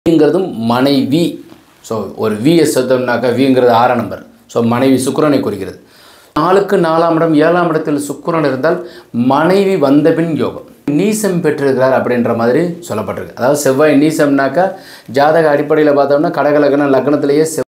விங்கிறதும் மனைவி ஸோ ஒரு விஎஸ் எடுத்தோம்னாக்கா விங்கிறது ஆறாம் நம்பர் ஸோ மனைவி சுக்கிரனை குறிக்கிறது நாலுக்கு நாலாம் இடம் ஏழாம் இடத்தில் சுக்கிரன் இருந்தால் மனைவி வந்தபின் யோகம் நீசம் பெற்றிருக்கிறார் அப்படின்ற மாதிரி சொல்லப்பட்டிருக்கு அதாவது செவ்வாய் நீசம்னாக்கா ஜாதக அடிப்படையில் பார்த்தோம்னா கடகலக்கண லக்னத்திலேயே செவ்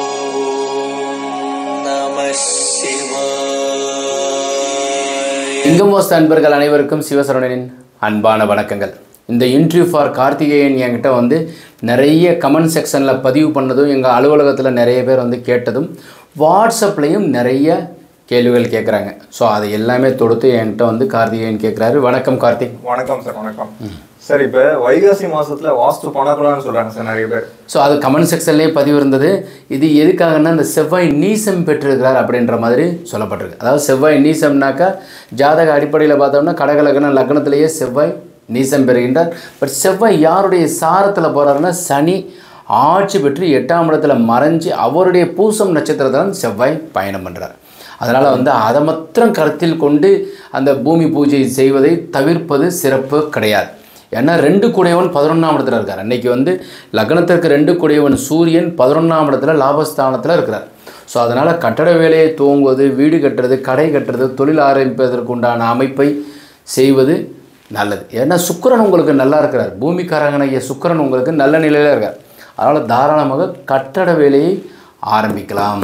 இங்கமோஸ்த அன்பர்கள் அனைவருக்கும் சிவசரவணனின் அன்பான வணக்கங்கள் இந்த இன்டர்வியூ ஃபார் கார்த்திகேயன் என்கிட்ட வந்து நிறைய கமெண்ட் செக்ஷனில் பதிவு பண்ணதும் எங்கள் அலுவலகத்தில் நிறைய பேர் வந்து கேட்டதும் வாட்ஸ்அப்லேயும் நிறைய கேள்விகள் கேட்குறாங்க ஸோ அதை எல்லாமே தொடுத்து என்கிட்ட வந்து கார்த்திகேயன் கேட்குறாரு வணக்கம் கார்த்திக் வணக்கம் சார் வணக்கம் சார் இப்போ வைகாசி மாசத்துல வாஸ்து பண்ணக்கூடாதுன்னு சொல்றாங்க சார் நிறைய பேர் ஸோ அது கமெண்ட் செக்ஷன்லேயே பதிவு இருந்தது இது எதுக்காகன்னா இந்த செவ்வாய் நீசம் பெற்றிருக்கிறார் அப்படின்ற மாதிரி சொல்லப்பட்டிருக்கு அதாவது செவ்வாய் நீசம்னாக்கா ஜாதக அடிப்படையில் பார்த்தோம்னா கடகலக்கண லக்னத்திலேயே செவ்வாய் நீசம் பெறுகின்றார் பட் செவ்வாய் யாருடைய சாரத்தில் போகிறாருன்னா சனி ஆட்சி பெற்று எட்டாம் இடத்துல மறைஞ்சு அவருடைய பூசம் நட்சத்திரத்தில் செவ்வாய் பயணம் பண்ணுறார் அதனால் வந்து அதை மாத்திரம் கருத்தில் கொண்டு அந்த பூமி பூஜை செய்வதை தவிர்ப்பது சிறப்பு கிடையாது ஏன்னா ரெண்டு குடையவன் பதினொன்றாம் இடத்துல இருக்கார் அன்னைக்கு வந்து லக்னத்திற்கு ரெண்டு குடையவன் சூரியன் பதினொன்றாம் இடத்துல லாபஸ்தானத்தில் இருக்கிறார் ஸோ அதனால் கட்டட வேலையை துவங்குவது வீடு கட்டுறது கடை கட்டுறது தொழில் ஆரம்பிப்பதற்கு உண்டான அமைப்பை செய்வது நல்லது ஏன்னா சுக்கிரன் உங்களுக்கு நல்லா இருக்கிறார் பூமிக்காரங்கனைய சுக்கிரன் உங்களுக்கு நல்ல நிலையில் இருக்கார் அதனால் தாராளமாக கட்டட வேலையை ஆரம்பிக்கலாம்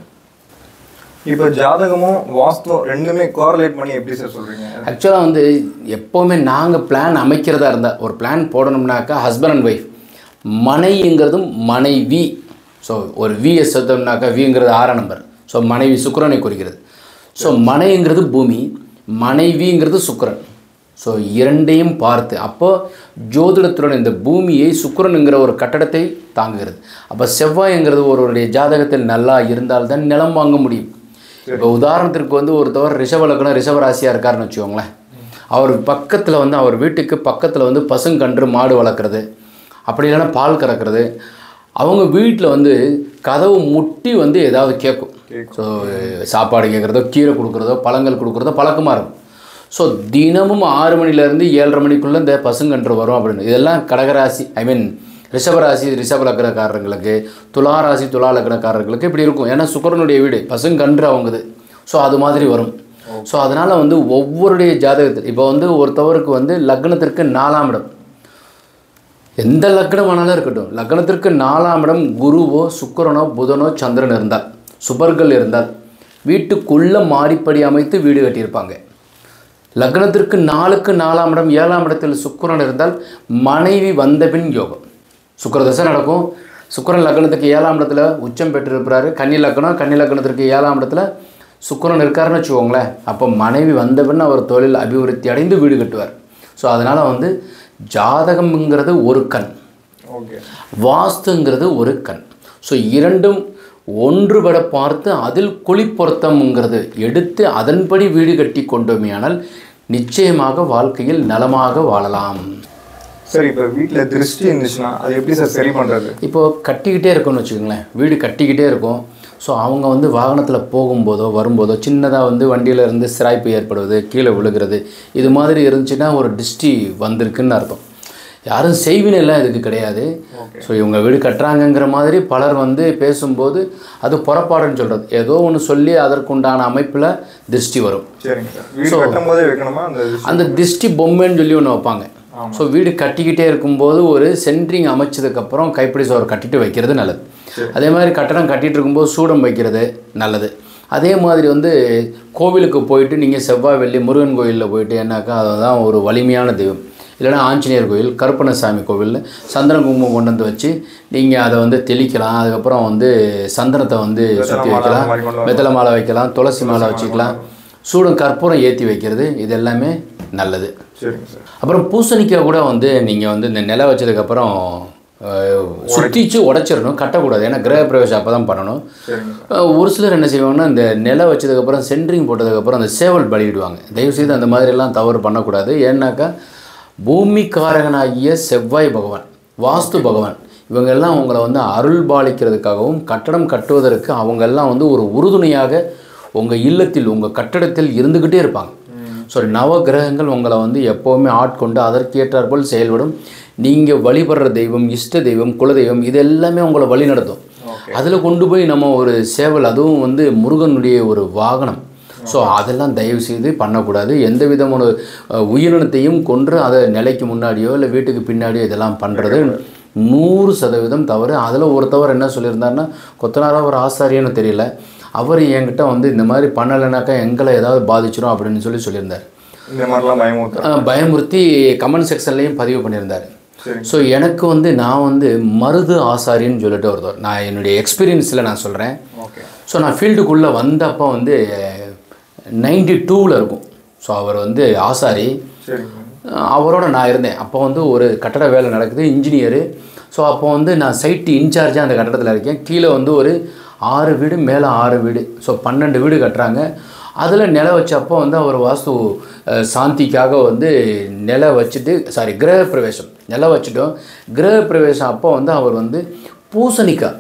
இப்போ ஜாதகமும் வாஸ்து ரெண்டுமே கோரலேட் பண்ணி எப்படி சார் சொல்றீங்க ஆக்சுவலாக வந்து எப்போவுமே நாங்கள் பிளான் அமைக்கிறதா இருந்தால் ஒரு பிளான் போடணும்னாக்கா ஹஸ்பண்ட் அண்ட் ஒய்ஃப் மனைங்கிறதும் மனைவி ஸோ ஒரு விஎஸ் எடுத்தோம்னாக்கா விங்கிறது ஆறாம் நம்பர் ஸோ மனைவி சுக்கிரனை குறிக்கிறது ஸோ மனைங்கிறது பூமி மனைவிங்கிறது சுக்கிரன் ஸோ இரண்டையும் பார்த்து அப்போ ஜோதிடத்துடன் இந்த பூமியை சுக்கிரனுங்கிற ஒரு கட்டடத்தை தாங்குகிறது அப்போ செவ்வாய்ங்கிறது ஒருவருடைய ஜாதகத்தில் நல்லா இருந்தால்தான் நிலம் வாங்க முடியும் இப்போ உதாரணத்திற்கு வந்து ஒருத்தவர் ரிஷப லக்னம் ரிஷப ராசியாக இருக்காருன்னு வச்சுக்கோங்களேன் அவர் பக்கத்தில் வந்து அவர் வீட்டுக்கு பக்கத்தில் வந்து பசுங்கன்று மாடு வளர்க்குறது அப்படி இல்லைன்னா பால் கறக்கிறது அவங்க வீட்டில் வந்து கதவு முட்டி வந்து ஏதாவது கேட்கும் ஸோ சாப்பாடு கேட்குறதோ கீரை கொடுக்குறதோ பழங்கள் கொடுக்குறதோ பழக்கமாக இருக்கும் ஸோ தினமும் ஆறு மணிலேருந்து ஏழரை மணிக்குள்ளே இந்த பசுங்கன்று வரும் அப்படின்னு இதெல்லாம் கடகராசி ஐ மீன் ரிஷபராசி ரிஷப லக்னக்காரர்களுக்கு துலா ராசி துலா லக்னக்காரர்களுக்கு இப்படி இருக்கும் ஏன்னா சுக்கரனுடைய வீடு பசுங்கன்று அவங்கது ஸோ அது மாதிரி வரும் ஸோ அதனால் வந்து ஒவ்வொருடைய ஜாதகத்தில் இப்போ வந்து ஒருத்தவருக்கு வந்து லக்னத்திற்கு நாலாம் இடம் எந்த லக்னம் வேணாலும் இருக்கட்டும் லக்னத்திற்கு நாலாம் இடம் குருவோ சுக்கிரனோ புதனோ சந்திரன் இருந்தால் சுபர்கள் இருந்தால் வீட்டுக்குள்ளே மாடிப்படி அமைத்து வீடு கட்டியிருப்பாங்க லக்னத்திற்கு நாலுக்கு நாலாம் இடம் ஏழாம் இடத்தில் சுக்கிரன் இருந்தால் மனைவி வந்தபின் யோகம் சுக்கிரதசை நடக்கும் சுக்கிரன் லக்னத்துக்கு ஏழாம் இடத்துல உச்சம் பெற்றிருக்கிறாரு கன்னி லக்னம் கன்னி லக்னத்திற்கு ஏழாம் இடத்துல சுக்கிரன் இருக்காருன்னு வச்சுக்கோங்களேன் அப்போ மனைவி வந்தபின் அவர் தொழில் அபிவிருத்தி அடைந்து வீடு கட்டுவார் ஸோ அதனால் வந்து ஜாதகம்ங்கிறது ஒரு கண் ஓகே வாஸ்துங்கிறது ஒரு கண் ஸோ இரண்டும் ஒன்றுபட பார்த்து அதில் குழி பொருத்தம்ங்கிறது எடுத்து அதன்படி வீடு கட்டி கொண்டோமேயானால் நிச்சயமாக வாழ்க்கையில் நலமாக வாழலாம் சார் இப்போ வீட்டில் திருஷ்டி இருந்துச்சுன்னா அது எப்படி சார் சரி பண்றது இப்போது கட்டிக்கிட்டே இருக்கும்னு வச்சுக்கோங்களேன் வீடு கட்டிக்கிட்டே இருக்கும் ஸோ அவங்க வந்து வாகனத்தில் போகும்போதோ வரும்போதோ சின்னதாக வந்து வண்டியில் இருந்து சிராய்ப்பு ஏற்படுவது கீழே விழுகிறது இது மாதிரி இருந்துச்சுன்னா ஒரு டிஸ்டி வந்திருக்குன்னு அர்த்தம் யாரும் செய்வினைலாம் இதுக்கு கிடையாது ஸோ இவங்க வீடு கட்டுறாங்கங்கிற மாதிரி பலர் வந்து பேசும்போது அது புறப்பாடுன்னு சொல்கிறது ஏதோ ஒன்று சொல்லி அதற்குண்டான அமைப்பில் திருஷ்டி வரும் சரிங்க சார் வீடு கட்டும் போதே வைக்கணுமா அந்த திருஷ்டி? அந்த திஷ்டி பொம்மைன்னு சொல்லி ஒன்று வைப்பாங்க ஸோ வீடு கட்டிக்கிட்டே இருக்கும்போது ஒரு சென்ட்ரிங் அமைச்சதுக்கப்புறம் கைப்பிடி சோறு கட்டிட்டு வைக்கிறது நல்லது அதே மாதிரி கட்டடம் கட்டிட்டு இருக்கும்போது சூடம் வைக்கிறது நல்லது அதே மாதிரி வந்து கோவிலுக்கு போயிட்டு நீங்கள் செவ்வாய் வெள்ளி முருகன் கோயிலில் போயிட்டு என்னாக்கா அதுதான் ஒரு வலிமையான தெய்வம் இல்லைன்னா ஆஞ்சநேயர் கோயில் கருப்பணசாமி கோவிலில் சந்தன குங்குமம் கொண்டு வந்து வச்சு நீங்கள் அதை வந்து தெளிக்கலாம் அதுக்கப்புறம் வந்து சந்தனத்தை வந்து சுற்றி மாலை வைக்கலாம் அந்த மாதிரி கொண்டு வெத்தலை மாலை வைக்கலாம் துளசி மாலை வச்சுக்கலாம் சூடம் கற்பூரம் ஏற்றி வைக்கிறது இது எல்லாமே நல்லது சரிங்க சார் அப்புறம் பூசணிக்காய் கூட வந்து நீங்கள் வந்து இந்த நிலை வச்சதுக்கப்புறம் சுற்றிச்சு உடச்சிடணும் கட்டக்கூடாது ஏன்னா கிரக பிரவேசம் அப்போ தான் பண்ணணும் சரிங்க சார் அஹ் ஒரு சிலர் என்ன செய்வாங்கன்னா இந்த நிலை வச்சதுக்கப்புறம் சென்ட்ரிங் போட்டதுக்கப்புறம் அந்த சேவல் பலியிடுவாங்க தயவுசெய்து அந்த மாதிரிலாம் தவறு பண்ணக்கூடாது ஏன்னாக்கா பூமிக்காரகனாகிய செவ்வாய் பகவான் வாஸ்து பகவான் இவங்கெல்லாம் உங்களை வந்து அருள் பாலிக்கிறதுக்காகவும் கட்டடம் கட்டுவதற்கு அவங்கெல்லாம் வந்து ஒரு உறுதுணையாக உங்கள் இல்லத்தில் உங்கள் கட்டடத்தில் இருந்துக்கிட்டே இருப்பாங்க ஸோ நவ கிரகங்கள் உங்களை வந்து எப்போவுமே ஆட்கொண்டு அதற்கேற்றாற்போல் செயல்படும் நீங்கள் வழிபடுற தெய்வம் இஷ்ட தெய்வம் குலதெய்வம் இது எல்லாமே உங்களை வழி நடத்தும் ஓகே அதில் கொண்டு போய் நம்ம ஒரு சேவல் அதுவும் வந்து முருகனுடைய ஒரு வாகனம் ஸோ அதெல்லாம் தயவு செய்து பண்ணக்கூடாது எந்த விதமான அஹ், உயிரினத்தையும் கொன்று அதை நிலைக்கு முன்னாடியோ இல்லை வீட்டுக்கு பின்னாடியோ இதெல்லாம் பண்ணுறது நூறு சதவீதம் தவறு அதில் ஒருத்தவர் என்ன சொல்லியிருந்தாருன்னா கொத்தனாராக ஒரு ஆசாரியன்னு தெரியல அவர் என்கிட்ட வந்து இந்த மாதிரி பண்ணலைனாக்கா எங்களை ஏதாவது பாதிச்சிடும் அப்படின்னு சொல்லி சொல்லியிருந்தார் இந்த மாதிரிலாம் பயமுறுத்துறேன் அஹ், பயமுறுத்தி கமெண்ட் செக்ஷன்லேயும் பதிவு பண்ணியிருந்தார் சரி ஸோ எனக்கு வந்து நான் வந்து மருது ஆசாரின்னு சொல்லிட்டு ஒருத்தர் நான் என்னுடைய எக்ஸ்பீரியன்ஸில் நான் சொல்கிறேன் ஓகே ஸோ நான் ஃபீல்டுக்குள்ளே வந்தப்போ வந்து நைன்டி டூவில் இருக்கும் ஸோ அவர் வந்து ஆசாரி சரிங்க அஹ் அவரோட நான் இருந்தேன் அப்போ வந்து ஒரு கட்டட வேலை நடக்குது இன்ஜினியரு ஸோ அப்போ வந்து நான் சைட்டு இன்சார்ஜாக அந்த கட்டடத்தில் இருக்கேன் கீழே வந்து ஒரு ஆறு வீடு மேலே ஆறு வீடு ஸோ பன்னெண்டு வீடு கட்டுறாங்க அதில் நில வச்சப்போ வந்து அவர் வாஸ்து அஹ், சாந்திக்காக வந்து நில வச்சுட்டு சாரி கிரக பிரவேசம் நில வச்சுட்டோம் கிரக பிரவேசம் அப்போ வந்து அவர் வந்து பூசணிக்காய்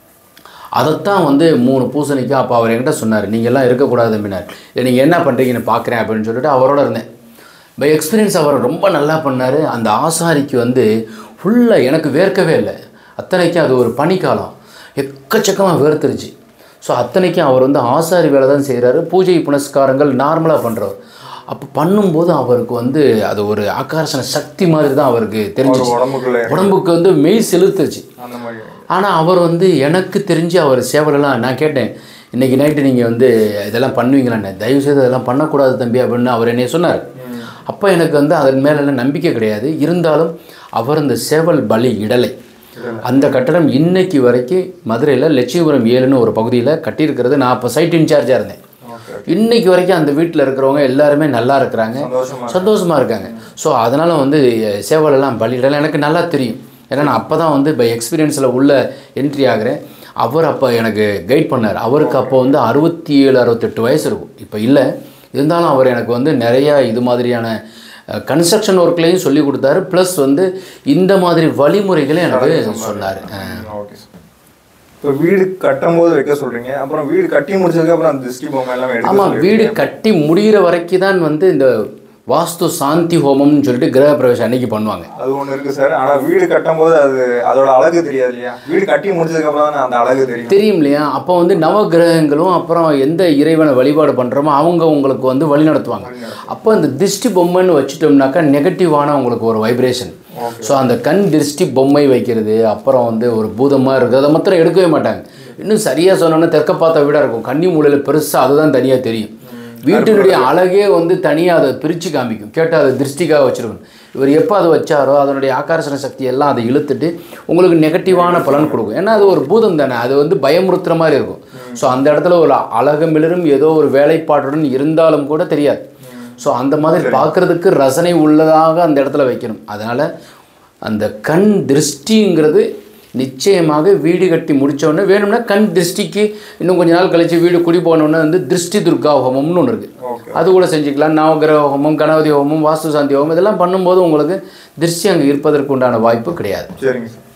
அதைத்தான் வந்து மூணு பூசணிக்காய் அப்போ அவர் என்கிட்ட சொன்னார் நீங்கள் எல்லாம் இருக்கக்கூடாது அப்படின்னார் இல்லை நீங்கள் என்ன பண்ணுறீங்கன்னு பார்க்குறேன் அப்படின்னு சொல்லிட்டு அவரோட இருந்தேன் பை எக்ஸ்பீரியன்ஸ் அவர் ரொம்ப நல்லா பண்ணார் அந்த ஆசாரிக்கு வந்து ஃபுல்லாக எனக்கு வேர்க்கவே இல்லை அத்தனைக்கும் அது ஒரு பனிக்காலம் எக்கச்சக்கமாக வேர்த்துருச்சு ஸோ அத்தனைக்கும் அவர் வந்து ஆசாரி வேலை தான் செய்கிறாரு பூஜை புனஸ்காரங்கள் நார்மலாக பண்ணுறவர் அப்போ பண்ணும்போது அவருக்கு வந்து அது ஒரு ஆக்கர்ஷண சக்தி மாதிரி தான் அவருக்கு தெரிஞ்சிச்சு ஒரு உடம்புக்குள்ள உடம்புக்கு வந்து மெய் செலுத்துச்சு அந்த மாதிரி ஆனால் அவர் வந்து எனக்கு தெரிஞ்சு அவர் சேவலெல்லாம் நான் கேட்டேன் இன்றைக்கி நைட்டு நீங்கள் வந்து இதெல்லாம் பண்ணுவீங்களான்னு தயவுசெய்து அதெல்லாம் பண்ணக்கூடாது தம்பி அப்படின்னு அவர் என்னைய சொன்னார் அப்போ எனக்கு வந்து அதன் மேலெல்லாம் நம்பிக்கை கிடையாது இருந்தாலும் அவர் அந்த சேவல் பலி இடலை அந்த கட்டடம் இன்னைக்கு வரைக்கும் மதுரையில் லட்சுமிபுரம் ஏழுன்னு ஒரு பகுதியில் கட்டியிருக்கிறது நான் அப்போ சைட் இன்சார்ஜாக இருந்தேன் ஓகே இன்னைக்கு வரைக்கும் அந்த வீட்டில் இருக்கிறவங்க எல்லாருமே நல்லா இருக்கிறாங்க சந்தோஷமா சந்தோஷமாக இருக்காங்க ஸோ அதனால் வந்து அஹ், சேவலெல்லாம் பலியிடலாம் எனக்கு நல்லா தெரியும் ஏன்னா நான் அப்போ தான் வந்து பை எக்ஸ்பீரியன்ஸில் உள்ள என்ட்ரி ஆகிறேன் அவர் அப்போ எனக்கு கைட் பண்ணார் அவருக்கு அப்போ வந்து அறுபத்தி ஏழு அறுபத்தெட்டு வயசு இருக்கும் இப்போ இல்லை இருந்தாலும் அவர் எனக்கு வந்து நிறையா இது மாதிரியான கன்ஸ்ட்ரக்ஷன் ஒர்க்லேயும் சொல்லி கொடுத்தாரு ப்ளஸ் வந்து இந்த மாதிரி வழிமுறைகளை எனக்கு சொன்னார் ஓகே சார் இப்போ வீடு கட்டும் போது வைக்க சொல்றீங்க அப்புறம் வீடு கட்டி முடிச்சதுக்கு அப்புறம் அந்த திருஷ்டி பொம்மை எல்லாமே எடுக்க ஆமாம் வீடு கட்டி முடிகிற வரைக்கும் தான் வந்து இந்த வாஸ்து சாந்தி ஹோமம்னு சொல்லிட்டு கிரக பிரவேசம் அன்னைக்கு பண்ணுவாங்க அது ஒண்ணு இருக்கு சார் ஆனா வீடு கட்டும் போது அது அதோட அழகு தெரியாது இல்லையா வீடு கட்டி முடிச்சதுக்கு அப்புறம் தான் அந்த அழகு தெரியும் தெரியும் இல்லையா அப்போ வந்து நவகிரகங்களும் அப்புறம் எந்த இறைவனை வழிபாடு பண்ணுறோமோ அவங்க உங்களுக்கு வந்து வழி நடத்துவாங்க அப்போ இந்த திருஷ்டி பொம்மைன்னு வச்சுட்டோம்னாக்கா நெகட்டிவான உங்களுக்கு ஒரு வைப்ரேஷன் ஸோ அந்த கண் திருஷ்டி பொம்மை வைக்கிறது அப்புறம் வந்து ஒரு பூதமாக இருக்குது அதை மாத்திரம் எடுக்கவே மாட்டாங்க இன்னும் சரியாக சொன்னோன்னா தெற்க பார்த்த வீடாக இருக்கும் கன்னி மூலையில் பெருசாக அதுதான் தனியாக தெரியும் வீட்டினுடைய அழகே வந்து தனியாக அதை பிரித்து காமிக்கும் கேட்டால் அதை திருஷ்டிக்காக வச்சுருக்கணும் இவர் எப்போ அதை வச்சாரோ அதனுடைய ஆக்கர்ஷண சக்தி எல்லாம் அதை இழுத்துட்டு உங்களுக்கு நெகட்டிவான பலன் கொடுக்கும் ஏன்னா அது ஒரு பூதம் தானே அது வந்து பயமுறுத்துற மாதிரி இருக்கும் ஸோ அந்த இடத்துல ஒரு அழகு மிளரும் ஏதோ ஒரு வேலைப்பாட்டுடன் இருந்தாலும் கூட தெரியாது ஸோ அந்த மாதிரி பார்க்குறதுக்கு ரசனை உள்ளதாக அந்த இடத்துல வைக்கணும் அதனால் அந்த கண் திருஷ்டிங்கிறது நிச்சயமாக வீடு கட்டி முடிச்ச உடனே வேணும்னா கண் திருஷ்டிக்கு இன்னும் கொஞ்ச நாள் கழிச்சு வீடு குடி போனோடனே வந்து திருஷ்டி துர்கா ஹோமம்னு ஒன்று இருக்குது ஓகே அது கூட செஞ்சுக்கலாம் நவகிரக ஹோமம் கணபதி ஹோமம் வாஸ்து சாந்தி ஹோமம் இதெல்லாம் பண்ணும்போது உங்களுக்கு திருஷ்டி அங்கே இருப்பதற்கு உண்டான வாய்ப்பு கிடையாது சரிங்க சார்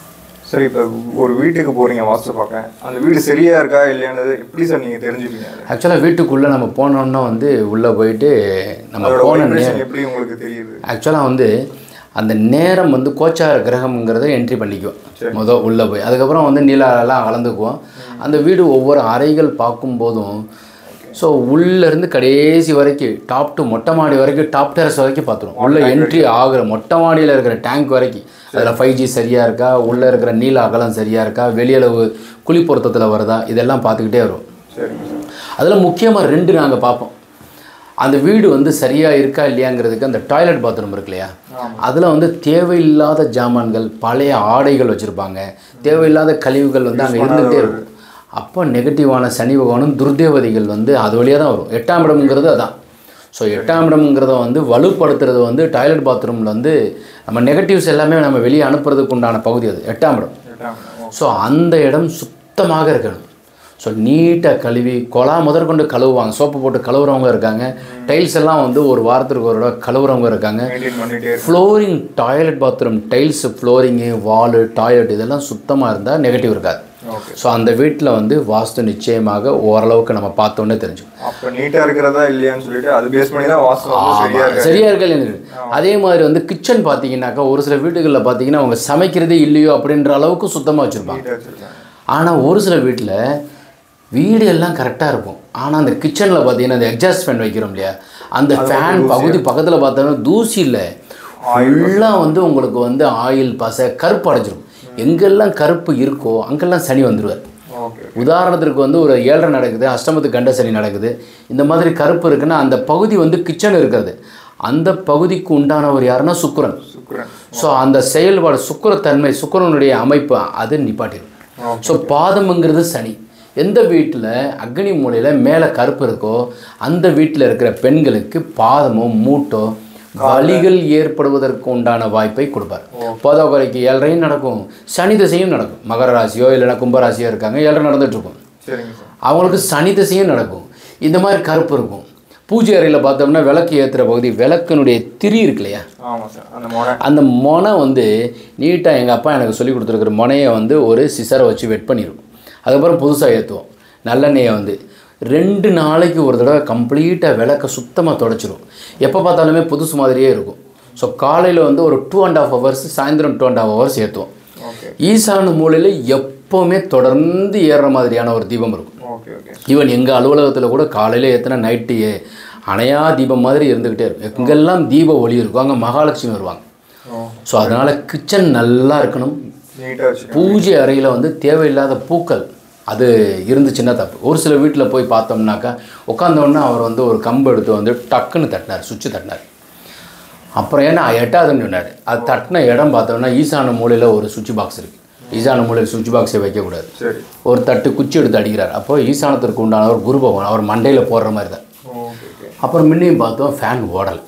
சரி இப்போ ஒரு வீட்டுக்கு போறீங்க வாஸ்து பார்க்க அந்த வீடு சரியா இருக்கா இல்லையானது எப்படி சார் நீங்க தெரிஞ்சுப்பீங்க அதை? ஆக்சுவலாக வீட்டுக்குள்ளே நம்ம போனோம்னா வந்து உள்ளே போயிட்டு நம்ம அதோட போன vibration எப்படி உங்களுக்கு தெரியுது ஆக்சுவலாக வந்து அந்த நேரம் வந்து கோச்சார கிரகம்ங்கிறத என்ட்ரி பண்ணிக்குவோம் முதல் உள்ளே போய் அதுக்கப்புறம் வந்து நிலாலாம் கலந்துக்குவோம் அந்த வீடு ஒவ்வொரு அறைகள் பார்க்கும்போதும் ஸோ உள்ளேருந்து கடைசி வரைக்கும் டாப் டு மொட்டை மாடி வரைக்கும் டாப் டெரஸ் வரைக்கும் பார்த்துருவோம் உள்ளே என்ட்ரி ஆகிற மொட்டை மாடியில் இருக்கிற டேங்க் வரைக்கும் அதில் ஃபைவ் ஜி சரியாக இருக்கா உள்ளே இருக்கிற நீல அகலம் சரியாக இருக்கா வெளியளவு குழி பொருத்தத்தில் வருதா இதெல்லாம் பார்த்துக்கிட்டே வரும் சரிங்க சார் அதில் முக்கியமாக ரெண்டு நாங்கள் பார்ப்போம் அந்த வீடு வந்து சரியாக இருக்கா இல்லையாங்கிறதுக்கு அந்த டாய்லெட் பாத்ரூம் இருக்கு இல்லையா அதில் வந்து தேவையில்லாத ஜாமான்கள் பழைய ஆடைகள் வச்சுருப்பாங்க தேவையில்லாத கழிவுகள் வந்து அங்கே இருந்துகிட்டே இருக்கும் அப்போ நெகட்டிவான சனி பகவானும் துர்தேவதைகள் வந்து அது வழியாக தான் வரும் எட்டாம் இடம்ங்கிறது அதான் ஸோ எட்டாம் இடம்ங்கிறத வந்து வலுப்படுத்துறது வந்து டாய்லெட் பாத்ரூமில் வந்து நம்ம நெகட்டிவ்ஸ் எல்லாமே நம்ம வெளியே அனுப்புறதுக்கு உண்டான பகுதி அது எட்டாம் இடம் எட்டாம் இடம். ஸோ அந்த இடம் சுத்தமாக இருக்கணும் ஸோ நீட்டாக கழுவி கொலா முதற்கொண்டு கழுவுவாங்க சோப்பு போட்டு கழுவுறவங்க இருக்காங்க டைல்ஸ் எல்லாம் வந்து ஒரு வாரத்துக்கு ஒரு தடவை கழுவுறவங்க இருக்காங்க மெயின்டைன் பண்ணிட்டே இருக்கு ஃப்ளோரிங் டாய்லெட் பாத்ரூம் டைல்ஸ் ஃப்ளோரிங்கு வாலு டாய்லெட் இதெல்லாம் சுத்தமாக இருந்தால் நெகட்டிவ் இருக்காது ஓகே ஸோ அந்த வீட்டில் வந்து வாஸ்து நிச்சயமாக ஓரளவுக்கு நம்ம பார்த்தோன்னே தெரிஞ்சுக்கும் அப்ப நீட்டா இருக்கிறதா இல்லையான்னு சொல்லிட்டு அது பேஸ் பண்ணி தான் வாஸ்து வந்து சரியா இருக்கு சரியா இருக்கல அதே மாதிரி வந்து கிச்சன் பார்த்தீங்கன்னாக்கா ஒரு சில வீடுகளில் பார்த்தீங்கன்னா அவங்க சமைக்கிறதே இல்லையோ அப்படின்ற அளவுக்கு சுத்தமாக வச்சுருப்பாங்க நீட்டா வச்சிருக்காங்க ஆனால் ஒரு சில வீட்டில் வீடு எல்லாம் கரெக்டாக இருக்கும் ஆனால் அந்த கிச்சனில் பார்த்தீங்கன்னா அந்த எக்ஸாஸ்ட் ஃபேன் வைக்கிறோம் இல்லையா அந்த ஃபேன் பகுதி பக்கத்தில் பார்த்தோன்னா தூசி இல்லை ஃபுல்லாக வந்து உங்களுக்கு வந்து ஆயில் பசை கருப்பு அடைஞ்சிரும் எங்கெல்லாம் கருப்பு இருக்கோ அங்கெல்லாம் சனி வந்துடுவார் ஓகே உதாரணத்திற்கு வந்து ஒரு ஏழரை நடக்குது அஷ்டமத்து கண்ட சனி நடக்குது இந்த மாதிரி கருப்பு இருக்குன்னா அந்த பகுதி வந்து கிச்சன் இருக்கிறது அந்த பகுதிக்கு உண்டானவர் யாருன்னா சுக்கிரன் சுக்ரன் ஸோ அந்த செயல்பாடு சுக்கிரத்தன்மை சுக்கிரனுடைய அமைப்பு அது நிப்பாட்டிடும் ஓகே ஸோ பாதம்ங்கிறது சனி எந்த வீட்டில் அக்னி மூலையில் மேலே கருப்பு இருக்கோ அந்த வீட்டில் இருக்கிற பெண்களுக்கு பாதமோ மூட்டோ வலிகள் ஏற்படுவதற்கு உண்டான வாய்ப்பை கொடுப்பார் போதாக்குறைக்கு ஏழரையும் நடக்கும் சனி திசையும் நடக்கும் மகர ராசியோ இல்லைன்னா கும்பராசியோ இருக்காங்க ஏழரை நடந்துட்டு இருக்கும் சரிங்க சார் அவங்களுக்கு சனி திசையும் நடக்கும் இந்த மாதிரி கருப்பு இருக்கும் பூஜை அறையில் பார்த்தோம்னா விளக்கு ஏற்றுற பகுதி விளக்கினுடைய திரி இருக்கு இல்லையா ஆமா சார் அந்த மொனை அந்த மொனை வந்து நீட்டாக எங்கள் அப்பா எனக்கு சொல்லி கொடுத்துருக்குற மொனையை வந்து ஒரு சிசரை வச்சு வெட் பண்ணிடும் அதுக்கப்புறம் புதுசாக ஏற்றுவோம் நல்லெண்ணெயை வந்து ரெண்டு நாளைக்கு ஒரு தடவை கம்ப்ளீட்டாக விளக்க சுத்தமாக தொடச்சிரும் எப்போ பார்த்தாலுமே புதுசு மாதிரியே இருக்கும் ஸோ காலையில் வந்து ஒரு டூ அண்ட் ஹாஃப் ஹவர்ஸ் சாயந்தரம் டூ அண்ட் ஹாஃப் ஹவர்ஸ் ஏற்றுவோம் ஓகே ஈசான மூலையில் எப்போவுமே தொடர்ந்து ஏறுற மாதிரியான ஒரு தீபம் இருக்கும் ஓகே ஓகே ஈவன் எங்கள் அலுவலகத்தில் கூட காலையில் ஏற்றினா நைட்டு அணையா தீபம் மாதிரி இருந்துக்கிட்டே இருக்கும் எங்கெல்லாம் தீப ஒளி இருக்கும் அங்கே மகாலட்சுமி வருவாங்க ஓ ஸோ அதனால் கிச்சன் நல்லா இருக்கணும் நீட்டா வச்சுக்கோங்க பூஜை அறையில் வந்து தேவையில்லாத பூக்கள் அது இருந்துச்சுன்னா தப்பு ஒரு சில வீட்டில் போய் பார்த்தோம்னாக்கா உட்காந்தோடனே அவர் வந்து ஒரு கம்பு எடுத்து வந்து டக்குன்னு தட்டினார் சுவிட்சு தட்டினார் அப்புறம் ஏன்னா எட்டாவதுன்னு சொன்னார் அது தட்டின இடம் பார்த்தோம்னா ஈசான மூலையில் ஒரு சுவிட்ச் பாக்ஸ் இருக்குது ஈசான மூலையில் சுவிட்ச் பாக்ஸை வைக்கக்கூடாது சரி ஒரு தட்டு குச்சி எடுத்து அடிக்கிறார் அப்போ ஈசானத்திற்கு உண்டானவர் குரு பகவான் அவர் மண்டையில் போடுற மாதிரி தான் ஓகே ஓகே அப்புறம் முன்னையும் பார்த்தோம் ஃபேன் ஓடலை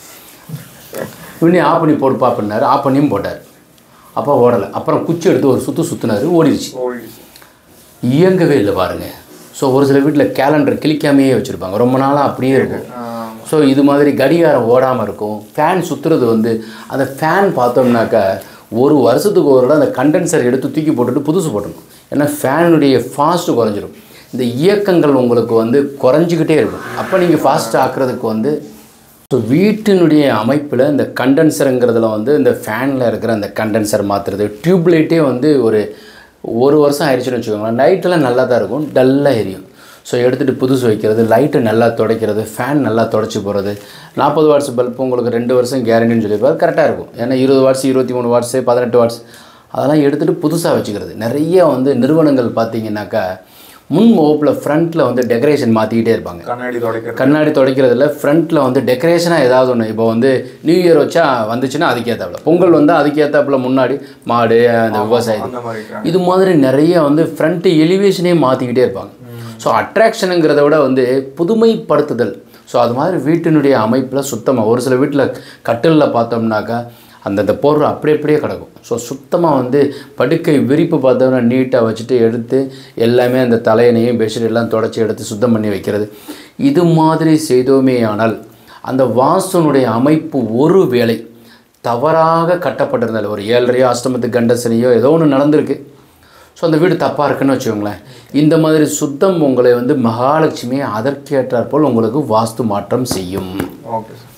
முன்னே ஆஃப் பண்ணி போட்டு பார்ப்பினார் ஆஃப் பண்ணியும் போட்டார் அப்போ ஓடலை அப்புறம் குச்சி எடுத்து ஒரு சுற்று சுற்றினார் ஓடிடுச்சு ஓடிடுச்சு இயங்கவே இல்லை பாருங்கள் ஸோ ஒரு சில வீட்டில் கேலண்டர் கிளிக்காமையே வச்சுருப்பாங்க ரொம்ப நாளாக அப்படியே இருக்கும் ஆ, ஸோ இது மாதிரி கடிகாரம் ஓடாமல் இருக்கும் ஃபேன் சுற்றுறது வந்து அந்த ஃபேன் பார்த்தோம்னாக்கா ஒரு வருஷத்துக்கு ஒரு தடவை அந்த கண்டென்சர் எடுத்து தூக்கி போட்டுட்டு புதுசு போட்டணும் ஏன்னா ஃபேனுடைய ஃபாஸ்ட்டு குறைஞ்சிரும் இந்த இயக்கங்கள் உங்களுக்கு வந்து குறைஞ்சிக்கிட்டே இருக்கும் அப்போ நீங்கள் ஃபாஸ்ட் ஆக்குறதுக்கு வந்து ஸோ வீட்டினுடைய அமைப்பில் இந்த கண்டென்சருங்கிறதுல வந்து இந்த ஃபேனில் இருக்கிற அந்த கண்டென்சர் மாற்றுறது டியூப்லைட்டே வந்து ஒரு ஒரு வருஷம் ஆயிடுச்சுன்னு வச்சுக்கோங்களேன் நைட்டெல்லாம் நல்லா தான் இருக்கும் டல்லாக எரியும் ஸோ எடுத்துகிட்டு புதுசு வைக்கிறது லைட்டை நல்லா துடைக்கிறது ஃபேன் நல்லா தொடச்சி போகிறது நாற்பது வாட்ஸ் பல்பு உங்களுக்கு ரெண்டு வருஷம் கேரண்டின்னு சொல்லியிருப்பாரு கரெக்டாக இருக்கும் ஏன்னா இருபது வாட்ஸ் இருபத்தி மூணு வாட்ஸு பதினெட்டு வாட்ஸ் அதெல்லாம் எடுத்துகிட்டு புதுசாக வச்சுக்கிறது நிறைய வந்து நிறுவனங்கள் பார்த்தீங்கன்னாக்கா முன் முகப்பில் ஃப்ரண்ட்டில் வந்து டெக்கரேஷன் மாற்றிக்கிட்டே இருப்பாங்க கண்ணாடி துடைக்கிறது கண்ணாடி துடைக்கிறதுல ஃப்ரண்ட்டில் வந்து டெக்கரேஷனாக ஏதாவது ஒன்று இப்போ வந்து நியூ இயர் வச்சா வந்துச்சுன்னா அதுக்கேற்றாப்புல பொங்கல் வந்தால் அதுக்கேற்றாப்புல முன்னாடி மாடு அந்த விவசாயம் அந்த மாதிரி இது மாதிரி நிறைய வந்து ஃப்ரண்ட்டு எலிவேஷனே மாற்றிக்கிட்டே இருப்பாங்க ஸோ அட்ராக்ஷனுங்கிறத விட வந்து புதுமைப்படுத்துதல் ஸோ அது மாதிரி வீட்டினுடைய அமைப்பில் சுத்தமாக ஒரு சில வீட்டில் கட்டிலில் பார்த்தோம்னாக்கா அந்தந்த பொருள் அப்படி அப்படியே கிடக்கும் ஸோ சுத்தமாக வந்து படுக்கை விரிப்பு பார்த்தோம்னா நீட்டாக வச்சுட்டு எடுத்து எல்லாமே அந்த தலையணையும் பெட்ஷீட் எல்லாம் தொடச்சி எடுத்து சுத்தம் பண்ணி வைக்கிறது இது மாதிரி செய்தோமே ஆனால் அந்த வாஸ்துனுடைய அமைப்பு ஒரு வேளை தவறாக கட்டப்பட்டிருந்தால் ஒரு ஏழரையோ அஷ்டமத்து கண்டசனியோ ஏதோ ஒன்று நடந்திருக்கு ஸோ அந்த வீடு தப்பாக இருக்குன்னு வச்சுக்கோங்களேன் இந்த மாதிரி சுத்தம் உங்களை வந்து மகாலட்சுமி அதற்கேற்றாற்போல் உங்களுக்கு வாஸ்து மாற்றம் செய்யும் ஓகே சார்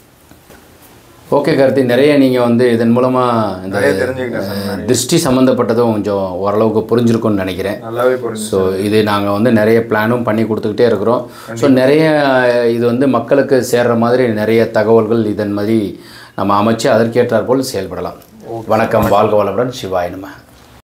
ஓகே கார்த்தி நிறைய நீங்கள் வந்து இதன் மூலமாக இந்த நிறைய தெரிஞ்சுக்கிட்டேன் சார் நிறைய. திருஷ்டி சம்மந்தப்பட்டதும் கொஞ்சம் ஓரளவுக்கு புரிஞ்சிருக்கும்னு நினைக்கிறேன் நல்லாவே புரிஞ்சு ஸோ இது நாங்கள் வந்து நிறைய பிளானும் பண்ணி கொடுத்துக்கிட்டே இருக்கிறோம் ஸோ நிறைய இது வந்து மக்களுக்கு சேர்ற மாதிரி நிறைய தகவல்கள் இதன் மாதிரி நம்ம அமைச்சு அதற்கேற்றாற்போல் செயல்படலாம் வணக்கம் வாழ்க வளமுடன் சிவாய நம